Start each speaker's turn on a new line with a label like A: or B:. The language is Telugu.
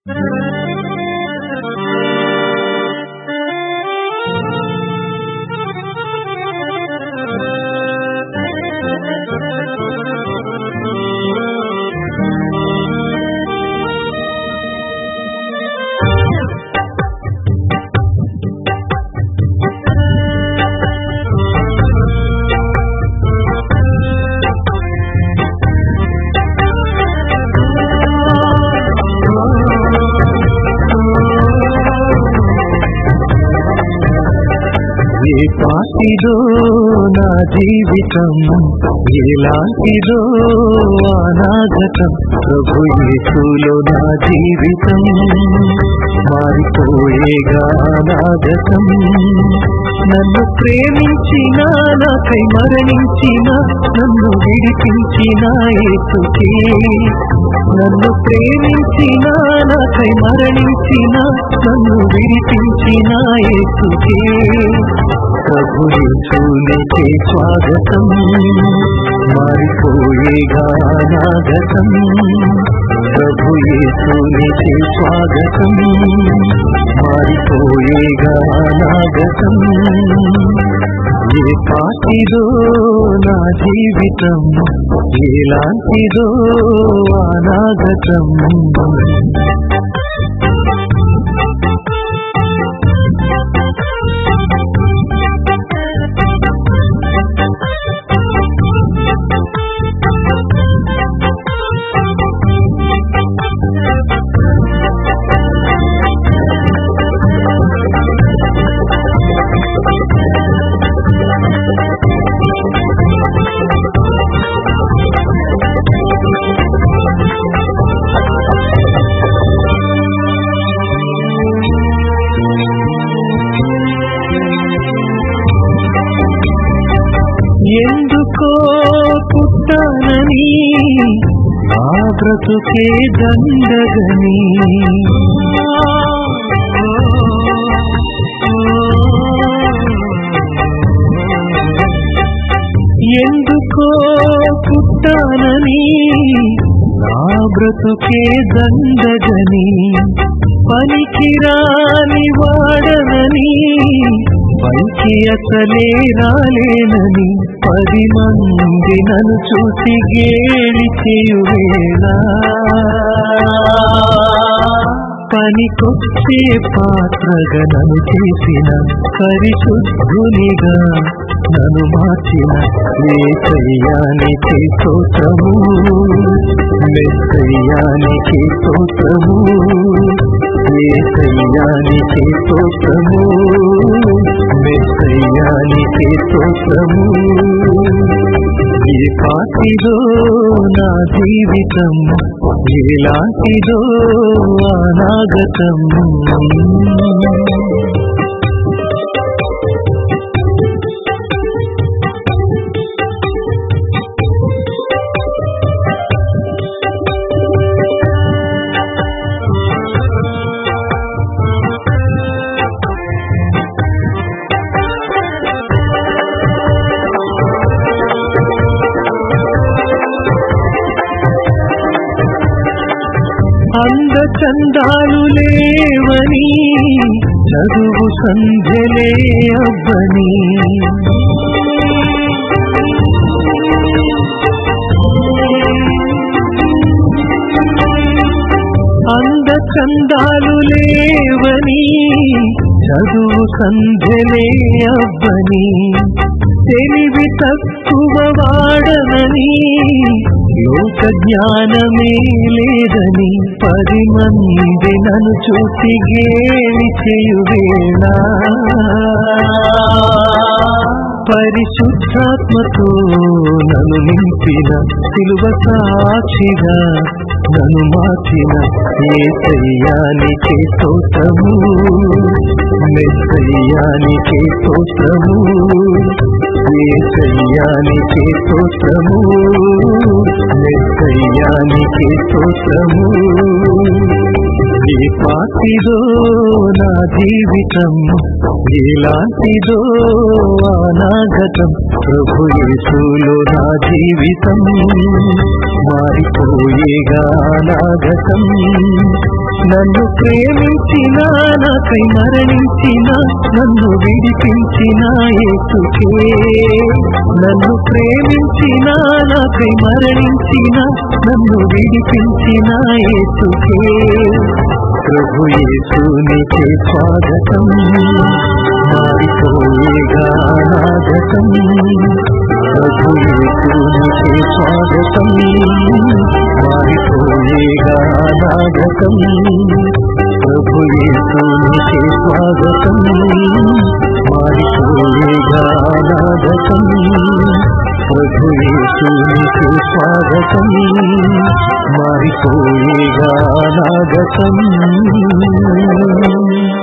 A: ఏ పాటిదో నా జీవితం ఎలాంటిదో అనాగతం ప్రభు యేసులో నా జీవితం మారిపోయేగా అనాగతం నన్ను ప్రేమించిన నాకై మరణించిన నన్ను విడిపించిన యేసుకే నన్ను ప్రేమించిన నాకై మరణించిన నన్ను విడిపించిన యేసుకే ప్రభు యేసునికే స్వాగతం మారిపోయేగా అనాగతం ప్రభు యేసునికే స్వాగతం మారిపోయేగా అనాగతం ఏ పాటిదో నా జీవితం ఎలాంటిదో అనాగతం ఎందుకో పుట్టానని ఆ బ్రతుకే దండగని ఎందుకో పుట్టానని నా బ్రతుకే దండగని పనికిరాని వాడనని పైకి అసలే రాలేనని పది మంది నన్ను చూసి గేలి చేయువేళ పనికొచ్చే పాత్రగా నన్ను చేసిన పరిశుద్ధునిగా నన్ను మార్చిన ఏసయ్యానికి స్తోత్రము మెస్సయ్యానికి స్తోత్రము ఏసయ్యానికి స్తోత్రము మెస్సయ్యానికి స్తోత్రము ఏ పాటిదో నా జీవితం ఎలాంటిదో అనాగతం అంద చందాలు లేవని చదువు సంధ్యలే అవ్వని అంద చందాలు లేవని చదువు సంధ్యలే అవ్వని తెలివి తక్కువ వాడనని లోక జ్ఞానమే లేదని పది మంది నన్ను చూసి గేలి చేయువేళ పరిశుద్ధాత్మతో నన్ను నింపిన సిలువ సాక్షిగా నన్ను మార్చిన ఏసయ్యానికి స్తోత్రము మెస్సయ్యానికి స్తోత్రము ఏసయ్యానికి స్తోత్రము మెస్సయ్యానికి స్తోత్రము ఏ పాటిదో నా జీవితం ఎలాంటిదో అనాగతం ప్రభు యేసులో నా జీవితం మారిపోయేగా అనాగతం నన్ను ప్రేమించిన నాకై మరణించిన నన్ను విడిపించిన యేసుకే నన్ను ప్రేమించిన నాకై మరణించిన నన్ను విడిపించిన యేసుకే ప్రభు యేసునికే స్వాగతం మారిపోయేగా అనాగతం ప్రభు యేసునికే స్వాగతం మారిపోయేగా అనాగతం ప్రభు యేసునికే స్వాగతం మారిపోయేగా అనాగతం ప్రభు యేసునికే స్వాగతం మారిపోయేగా అనాగతం